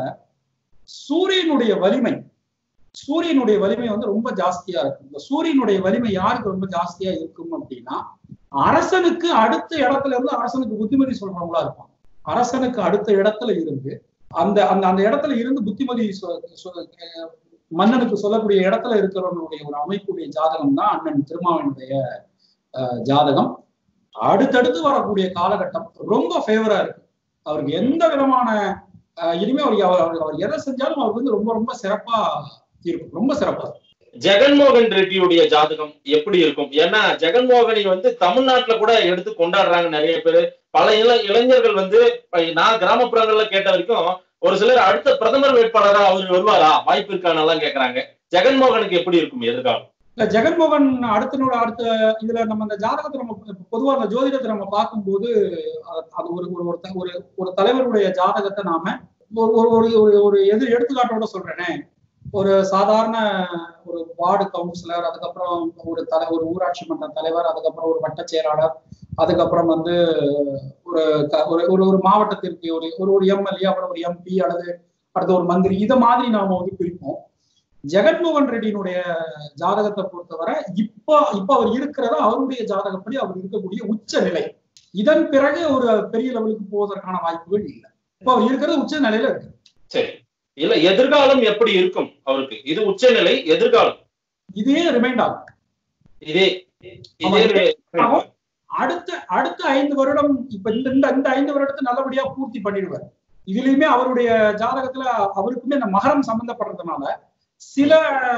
சூரியனுடைய வலிமை சூரியனுடைய வலிமை வந்து ரொம்ப ஜாஸ்தியா இருக்கும் இந்த சூரியனுடைய வலிமை யாருக்கு ரொம்ப ஜாஸ்தியா இருக்கும் அப்படின்னா அரசனுக்கு அடுத்த இடத்துல இருந்து அரசனுக்கு புத்திமதி சொல்றவங்களா இருப்பாங்க அரசனுக்கு அடுத்த இடத்துல இருந்து அந்த அந்த அந்த இடத்துல இருந்து புத்திமதி சொ- சொ- அஹ் மன்னனுக்கு சொல்லக்கூடிய இடத்துல இருக்கிறவங்களுடைய ஒரு அமைப்புடைய ஜாதகம் தான் அண்ணன் திருமாவனுடைய அஹ், ஜாதகம் அடுத்தடுத்து வரக்கூடிய காலகட்டம் ரொம்ப ஃபேவரா இருக்கு அவருக்கு எந்த விதமான அஹ், இனிமே அவர் அவர் அவர் எதை செஞ்சாலும் அவருக்கு வந்து ரொம்ப ரொம்ப சிறப்பா இருக்கும் ரொம்ப சிறப்பா இருக்கும் ஜெகன்மோகன் ரெட்டியுடைய ஜாதகம் எப்படி இருக்கும் ஏன்னா ஜெகன்மோகனை வந்து தமிழ்நாட்டுல கூட எடுத்து கொண்டாடுறாங்க நிறைய பேரு பல இள இளைஞர்கள் வந்து இப்ப நான் கிராமப்புறங்கள்ல கேட்ட வரைக்கும் ஒரு சிலர் அடுத்த பிரதமர் வேட்பாளரா அவர் வருவாரா வாய்ப்பு இருக்கானெல்லாம் கேக்குறாங்க ஜெகன்மோகனுக்கு எப்படி இருக்கும் எதிர்காலம் இல்ல ஜெகன்மோகன் அடுத்தனோட அடுத்த இதுல நம்ம இந்த ஜாதகத்தை நம்ம பொதுவா அந்த ஜோதிடத்தை நம்ம பார்க்கும்போது அது- அது ஒரு ஒரு ஒரு த- ஒரு ஒரு தலைவருடைய ஜாதகத்தை நாம ஒரு ஒரு ஒரு ஒரு ஒரு எது எடுத்துக்காட்டோட சொல்றேனே ஒரு சாதாரண ஒரு வார்டு கவுன்சிலர் அதுக்கப்புறம் ஒரு தலை ஒரு ஊராட்சி மன்ற தலைவர் அதுக்கப்புறம் ஒரு வட்ட செயலாளர் அதுக்கப்புறம் வந்து ஒரு க- ஒரு ஒரு ஒரு மாவட்டத்திற்கு ஒரு ஒரு ஒரு எம்எல்ஏ அப்புறம் ஒரு எம்பி அல்லது அடுத்து ஒரு மந்திரி இத மாதிரி நாம வந்து பிரிப்போம் ஜெகன்மோகன் ரெட்டியினுடைய ஜாதகத்தை பொறுத்தவரை இப்ப இப்ப அவர் இருக்கிறதா அவருடைய ஜாதகப்படி அவர் இருக்கக்கூடிய உச்ச நிலை இதன் பிறகு ஒரு பெரிய லெவலுக்கு போவதற்கான வாய்ப்புகள் இல்லை இப்ப அவர் இருக்கிறது உச்ச நிலையில இருக்கு சரி இல்ல எதிர்காலம் எப்படி இருக்கும் அவருக்கு இது உச்சநிலை எதிர்காலம் இதே ரிமைண்ட் ஆகும் இதே இதே ஆகும். அடுத்த அடுத்த ஐந்து வருடம் இப்ப இந்த இந்த இந்த ஐந்து வருடத்தை நல்லபடியா பூர்த்தி பண்ணிடுவார் இதுலயுமே அவருடைய ஜாதகத்துல அவருக்குமே இந்த மகரம் சம்பந்தப்படுறதுனால சில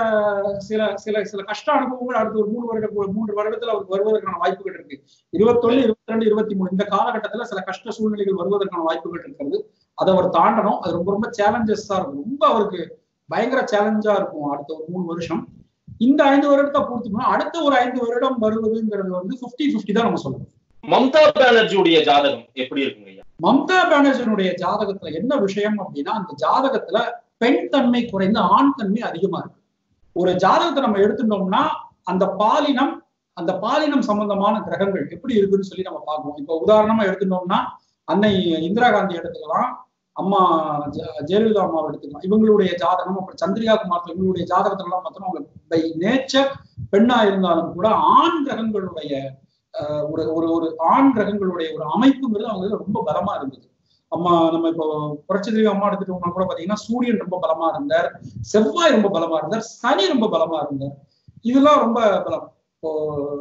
சில சில சில கஷ்ட அனுபவங்கள் அடுத்த ஒரு மூணு வருட மூன்று வருடத்துல அவருக்கு வருவதற்கான வாய்ப்புகள் இருக்கு இருபத்தொன்னு இருபத்தி ரெண்டு இருபத்தி மூணு இந்த காலகட்டத்துல சில கஷ்ட சூழ்நிலைகள் வருவதற்கான வாய்ப்புகள் இருக்கிறது அதை அவர் தாண்டணும் அது ரொம்ப ரொம்ப சேலஞ்சஸா இருக்கும் ரொம்ப அவருக்கு பயங்கர சேலஞ்சா இருக்கும் அடுத்த ஒரு மூணு வருஷம் இந்த ஐந்து வருடத்தை பூர்த்தி பண்ணா அடுத்த ஒரு ஐந்து வருடம் வருவதுங்கிறது வந்து 50 50 தான் நம்ம சொல்லணும் மம்தா பானர்ஜியுடைய ஜாதகம் எப்படி இருக்குங்க ஐயா மம்தா பானர்ஜியினுடைய ஜாதகத்துல என்ன விஷயம் அப்படின்னா அந்த ஜாதகத்துல பெண் தன்மை குறைந்து ஆண் தன்மை அதிகமா இருக்கு ஒரு ஜாதகத்தை நம்ம எடுத்துட்டோம்னா அந்த பாலினம் அந்த பாலினம் சம்பந்தமான கிரகங்கள் எப்படி இருக்குன்னு சொல்லி நம்ம பார்ப்போம் இப்போ உதாரணமா எடுத்துட்டோம்னா அன்னை இந்திரா காந்தி எடுத்துக்கலாம் அம்மா ஜெ- ஜெயலலிதா அம்மாவை எடுத்துக்கலாம் இவங்களுடைய ஜாதகம் அப்புறம் சந்திரிகா குமார் இவங்களுடைய ஜாதகத்துல எல்லாம் பார்த்தோம்னா அவங்க பை நேச்சர் பெண்ணா இருந்தாலும் கூட ஆண் கிரகங்களுடைய அஹ், ஒரு ஒரு ஒரு ஆண் கிரகங்களுடைய ஒரு அமைப்புங்கிறது அவங்களுக்கு ரொம்ப பலமா இருந்தது அம்மா நம்ம இப்போ புரட்சி அம்மா எடுத்துட்டோம்னா கூட பாத்தீங்கன்னா சூரியன் ரொம்ப பலமா இருந்தார் செவ்வாய் ரொம்ப பலமா இருந்தார் சனி ரொம்ப பலமா இருந்தார் இதெல்லாம் ரொம்ப பலம் இப்போ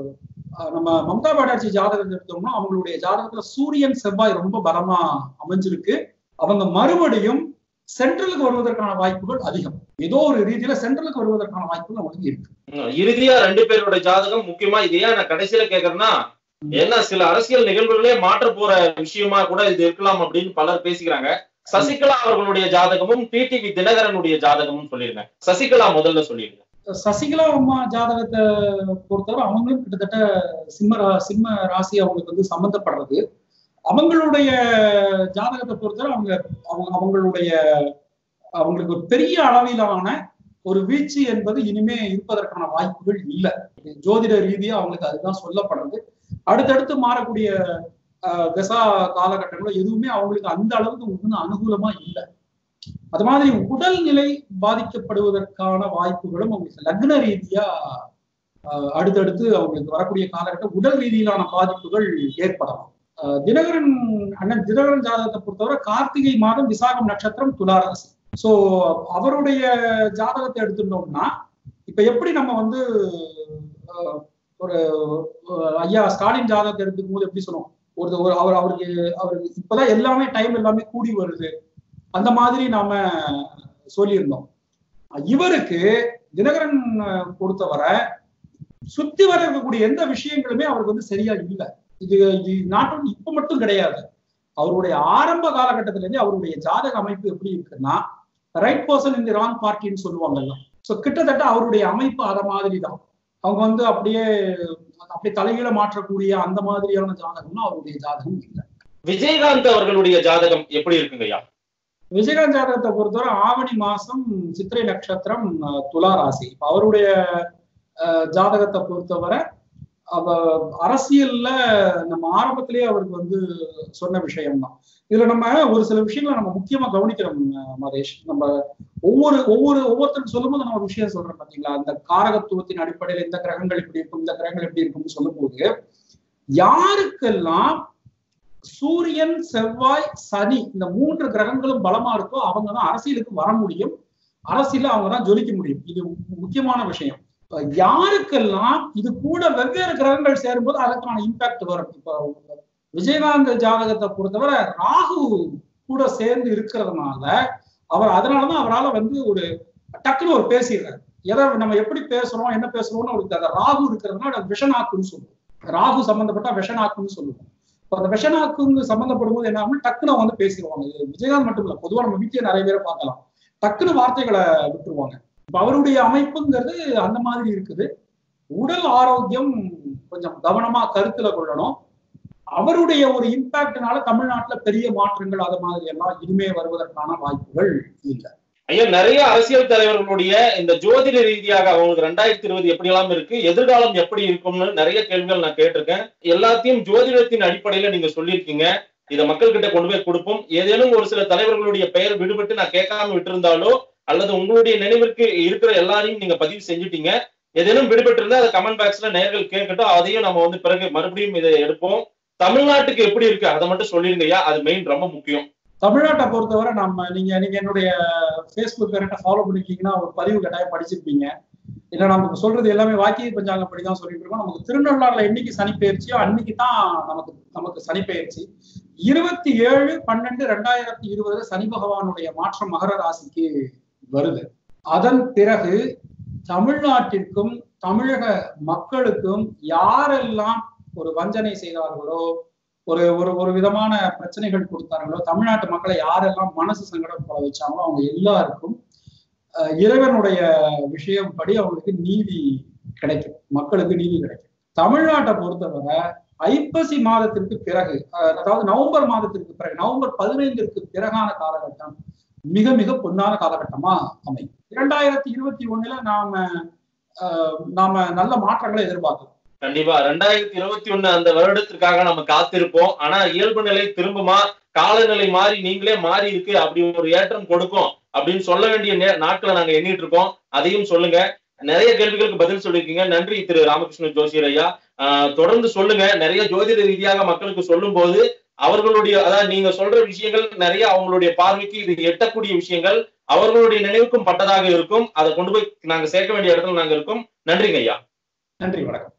அஹ், நம்ம மம்தா பானர்ஜி ஜாதகம் எடுத்தோம்னா அவங்களுடைய ஜாதகத்துல சூரியன் செவ்வாய் ரொம்ப பலமா அமைஞ்சிருக்கு அவங்க மறுபடியும் சென்ட்ரலுக்கு வருவதற்கான வாய்ப்புகள் அதிகம் ஏதோ ஒரு ரீதியில சென்ட்ரலுக்கு வருவதற்கான வாய்ப்புகள் அவங்களுக்கு இருக்கு ம், இறுதியா ரெண்டு பேரோட ஜாதகம் முக்கியமா இது ஏன் நான் கடைசியில கேக்குறேன்னா ஏன்னா சில அரசியல் நிகழ்வுகளே மாற்ற போற விஷயமா கூட இது இருக்கலாம் அப்படின்னு பலர் பேசிக்கிறாங்க சசிகலா அவர்களுடைய ஜாதகமும் டிடிவி தினகரனுடைய ஜாதகமும் சொல்லியிருந்தேன் சசிகலா முதல்ல சொல்லியிருந்தேன் சசிகலா அம்மா ஜாதகத்தை பொறுத்தவரை அவங்களும் கிட்டத்தட்ட சிம்ம ரா சிம்ம ராசி அவங்களுக்கு வந்து சம்பந்தப்படுறது அவங்களுடைய ஜாதகத்தை பொறுத்தவரை அவங்க அவங்க அவங்களுடைய அவங்களுக்கு ஒரு பெரிய அளவிலான ஒரு வீழ்ச்சி என்பது இனிமே இருப்பதற்கான வாய்ப்புகள் இல்லை ஜோதிட ரீதியா அவங்களுக்கு அதுதான் சொல்லப்படுறது அடுத்தடுத்து மாறக்கூடிய ஆஹ், தசா காலகட்டங்களும் எதுவுமே அவங்களுக்கு அந்த அளவுக்கு ஒன்றும் அனுகூலமா இல்லை அது மாதிரி உடல்நிலை பாதிக்கப்படுவதற்கான வாய்ப்புகளும் அவங்களுக்கு லக்ன ரீதியா ஆஹ், அடுத்தடுத்து அவங்களுக்கு வரக்கூடிய காலகட்டம் உடல் ரீதியிலான பாதிப்புகள் ஏற்படலாம் ஆஹ், தினகரன் அண்ணன் தினகரன் ஜாதகத்தை பொறுத்தவரை கார்த்திகை மாதம் விசாகம் நட்சத்திரம் துளாராசி சோ அவருடைய ஜாதகத்தை எடுத்துட்டோம்னா இப்ப எப்படி நம்ம வந்து ஆஹ், ஒரு ஆஹ், ஐயா ஸ்டாலின் ஜாதகத்தை எடுத்துக்கும் போது எப்படி சொன்னோம் ஒரு ஒரு அவர் அவருக்கு அவருக்கு இப்பதான் எல்லாமே டைம் எல்லாமே கூடி வருது அந்த மாதிரி நாம சொல்லியிருந்தோம் இவருக்கு தினகரன் அஹ், பொறுத்தவரை சுத்தி வர இருக்கக்கூடிய எந்த விஷயங்களுமே அவருக்கு வந்து சரியா இல்லை இது இது நாட்டு இப்ப மட்டும் கிடையாது அவருடைய ஆரம்ப காலகட்டத்துல இருந்து அவருடைய ஜாதக அமைப்பு எப்படி இருக்குன்னா ரைட் பர்சன் இந்த ராங் பார்ட்டின்னு சொல்லுவாங்கல்ல சோ கிட்டத்தட்ட அவருடைய அமைப்பு அத மாதிரி தான் அவங்க வந்து அப்படியே அப்படியே தலைகீழ மாற்றக்கூடிய அந்த மாதிரியான ஜாதகம்னா அவருடைய ஜாதகம் இல்லை விஜயகாந்த் அவர்களுடைய ஜாதகம் எப்படி இருக்குங்க ஐயா விஜயகாந்த் ஜாதகத்தை பொறுத்தவரை ஆவணி மாசம் சித்திரை நட்சத்திரம் அஹ், துலா ராசி இப்ப அவருடைய அஹ், ஜாதகத்தை பொறுத்தவரை அவ அரசியல்ல நம்ம ஆரம்பத்திலேயே அவருக்கு வந்து சொன்ன விஷயம்தான் இதுல நம்ம ஒரு சில விஷயங்களை நம்ம முக்கியமா கவனிக்கிறோம் அஹ், மதேஷ் நம்ம ஒவ்வொரு ஒவ்வொரு ஒவ்வொருத்தருக்கு சொல்லும்போது நம்ம ஒரு விஷயம் சொல்றோம் பாத்தீங்களா அந்த காரகத்துவத்தின் அடிப்படையில் இந்த கிரகங்கள் இப்படி இருக்கும் இந்த கிரகங்கள் எப்படி இருக்கும்னு சொல்லும்போது யாருக்கெல்லாம் சூரியன் செவ்வாய் சனி இந்த மூன்று கிரகங்களும் பலமா இருக்கோ அவங்க தான் அரசியலுக்கு வர முடியும் அரசியல அவங்க தான் ஜொலிக்க முடியும் இது முக்கியமான விஷயம் இப்ப யாருக்கெல்லாம் இது கூட வெவ்வேறு கிரகங்கள் சேரும்போது அதற்கான இம்பாக்ட் வரும் இப்போ விஜயகாந்த் ஜாதகத்தை பொறுத்தவரை ராகு கூட சேர்ந்து இருக்கிறதுனால அவர் அதனாலதான் அவரால் வந்து ஒரு டக்குன்னு ஒரு பேசிடுறாரு எதை நம்ம எப்படி பேசுறோம் என்ன பேசுறோம்னு அவருக்கு அந்த ராகு இருக்கிறதுனால அதை விஷநாக்குன்னு சொல்லுவோம் ராகு சம்பந்தப்பட்ட விஷநாக்குன்னு சொல்லுவோம் இப்போ அந்த விஷநாக்குங்க சம்பந்தப்படும் போது என்ன ஆகும் டக்குன்னு அவங்க வந்து பேசிடுவாங்க இது விஜயகாந்த் மட்டும் இல்ல பொதுவா நம்ம வீட்டிலே நிறைய பேரை பார்க்கலாம் டக்குன்னு வார்த்தைகளை விட்டுருவாங்க இப்ப அவருடைய அமைப்புங்கிறது அந்த மாதிரி இருக்குது உடல் ஆரோக்கியம் கொஞ்சம் கவனமா கருத்துல கொள்ளணும் அவருடைய ஒரு இம்பாக்ட்னால தமிழ்நாட்டுல பெரிய மாற்றங்கள் அது மாதிரி எல்லாம் இனிமே வருவதற்கான வாய்ப்புகள் இல்லை ஐயா நிறைய அரசியல் தலைவர்களுடைய இந்த ஜோதிட ரீதியாக அவங்களுக்கு ரெண்டாயிரத்தி இருபது எப்படி எல்லாம் இருக்கு எதிர்காலம் எப்படி இருக்கும்னு நிறைய கேள்விகள் நான் கேட்டிருக்கேன் எல்லாத்தையும் ஜோதிடத்தின் அடிப்படையில நீங்க சொல்லியிருக்கீங்க இதை மக்கள் கிட்ட கொண்டு போய் கொடுப்போம் ஏதேனும் ஒரு சில தலைவர்களுடைய பெயர் விடுபட்டு நான் கேட்காம விட்டிருந்தாலோ அல்லது உங்களுடைய நினைவிற்கு இருக்கிற எல்லாரையும் நீங்க பதிவு செஞ்சுட்டீங்க ஏதேனும் விடுபட்டு இருந்தா அதை கமெண்ட் பாக்ஸ்ல நேர்கள் கேட்கட்டும் அதையும் நம்ம வந்து பிறகு மறுபடியும் இதை எடுப்போம் தமிழ்நாட்டுக்கு எப்படி இருக்கு அதை மட்டும் சொல்லிருங்க ஐயா அது மெயின் ரொம்ப முக்கியம் தமிழ்நாட்டை பொறுத்தவரை நம்ம நீங்க நீங்க என்னுடைய ஃபேஸ்புக் கரெக்டா ஃபாலோ பண்ணிருக்கீங்கன்னா ஒரு பதிவு கட்டாயம் படிச்சிருப்பீங்க இல்ல நமக்கு சொல்றது எல்லாமே வாக்கிய பஞ்சாங்க படிதான் சொல்லிட்டு இருக்கோம் நமக்கு திருநள்ளாறுல என்னைக்கு சனி பெயர்ச்சியோ அன்னைக்கு தான் நமக்கு நமக்கு சனி பெயர்ச்சி இருபத்தி ஏழு பன்னெண்டு ரெண்டாயிரத்தி இருபதுல சனி பகவானுடைய மாற்றம் மகர ராசிக்கு வருது அதன் பிறகு தமிழ்நாட்டிற்கும் தமிழக மக்களுக்கும் யாரெல்லாம் ஒரு வஞ்சனை செய்தார்களோ ஒரு ஒரு ஒரு விதமான பிரச்சனைகள் கொடுத்தார்களோ தமிழ்நாட்டு மக்களை யாரெல்லாம் மனசு சங்கடப்பட வச்சாங்களோ அவங்க எல்லாருக்கும் இறைவனுடைய விஷயம் படி அவங்களுக்கு நீதி கிடைக்கும் மக்களுக்கு நீதி கிடைக்கும் தமிழ்நாட்டை பொறுத்தவரை ஐப்பசி மாதத்திற்கு பிறகு அதாவது நவம்பர் மாதத்திற்கு பிறகு நவம்பர் பதினைந்திற்கு பிறகான காலகட்டம் மிக மிக பொன்னான காலகட்டமா அமையும் இரண்டாயிரத்தி இருபத்தி ஒண்ணுல நாம நாம நல்ல மாற்றங்களை எதிர்பார்க்கலாம் கண்டிப்பா ரெண்டாயிரத்தி இருபத்தி ஒண்ணு அந்த வருடத்திற்காக நம்ம காத்திருப்போம் ஆனா இயல்பு நிலை திரும்புமா காலநிலை மாறி நீங்களே மாறி இருக்கு அப்படி ஒரு ஏற்றம் கொடுக்கும் அப்படின்னு சொல்ல வேண்டிய நாட்களை நாங்க எண்ணிட்டு இருக்கோம் அதையும் சொல்லுங்க நிறைய கேள்விகளுக்கு பதில் சொல்லியிருக்கீங்க நன்றி திரு ராமகிருஷ்ண ஜோசியர் ஐயா தொடர்ந்து சொல்லுங்க நிறைய ஜோதிட ரீதியாக மக்களுக்கு சொல்லும் போது அவர்களுடைய அதாவது நீங்க சொல்ற விஷயங்கள் நிறைய அவங்களுடைய பார்வைக்கு இது எட்டக்கூடிய விஷயங்கள் அவர்களுடைய நினைவுக்கும் பட்டதாக இருக்கும் அதை கொண்டு போய் நாங்க சேர்க்க வேண்டிய இடத்துல நாங்க இருக்கோம் நன்றிங்க ஐயா நன்றி வணக்கம்